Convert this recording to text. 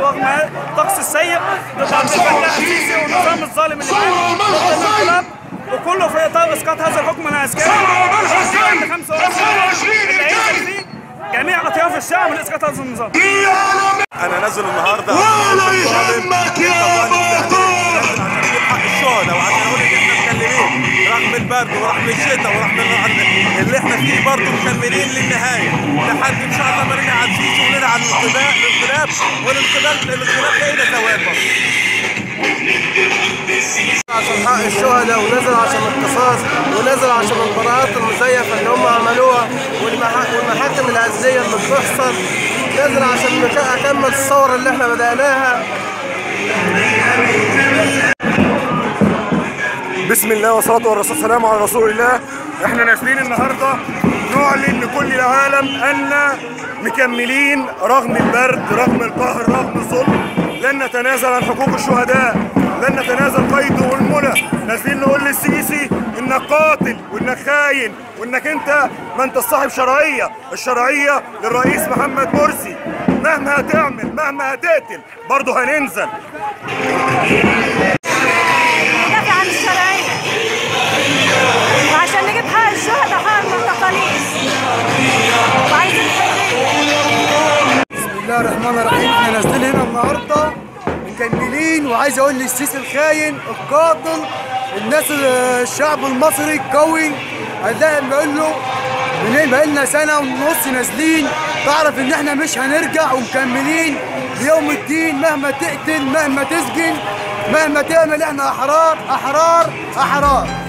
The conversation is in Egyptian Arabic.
رغم الطقس السيء ضد عبد الفتاح السيسي والنظام الظالم اللي معاه ضد الانقلاب وكله في اطار اسقاط هذا الحكم العسكري عند 25 اللي هينزل فيه جميع اطياف الشعب لاسقاط هذا النظام انا نازل النهارده ولا يهمك يا بطل حق الشهداء وعشان اقول ان احنا مكملين رغم البرد ورغم الشتاء ورغم ال- اللي احنا فيه برضه مكملين للنهايه لحد ان شاء الله ما نرجع على السيسي ونرجع على الانقلاب الانقلاب والانقلاب الانقلاب لقينا ثواب برضه عشان حق الشهداء ونزل عشان القصاص ونزل عشان البراءات المزيفه اللي هم عملوها والمحا- والمحاكم الهزليه اللي بتحصل نزل عشان نك- اكمل الثوره اللي احنا بدأناها بسم الله والصلاه والرسول والسلام على رسول الله احنا نازلين النهارده نعلن لكل العالم ان مكملين رغم البرد رغم القهر رغم الظلم لن نتنازل عن حقوق الشهداء لن نتنازل قيد والمنى نازلين نقول للسيسي انك قاتل وانك خاين وانك انت ما انت صاحب شرعيه الشرعيه للرئيس محمد مرسي مهما هتعمل مهما هتقتل برضه هننزل ندافع عن الشرعية وعشان نجيب حق الشهداء حق المعتقلين وعايزين حرية بسم الله الرحمن الرحيم احنا نازلين هنا النهارده مكملين وعايز اقول للسيسي الخاين القاتل الناس الشعب المصري القوي هتلاقي بقول له منين بقالنا سنه ونص نازلين تعرف ان احنا مش هنرجع ومكملين ليوم الدين مهما تقتل مهما تسجن مهما تعمل احنا احرار احرار احرار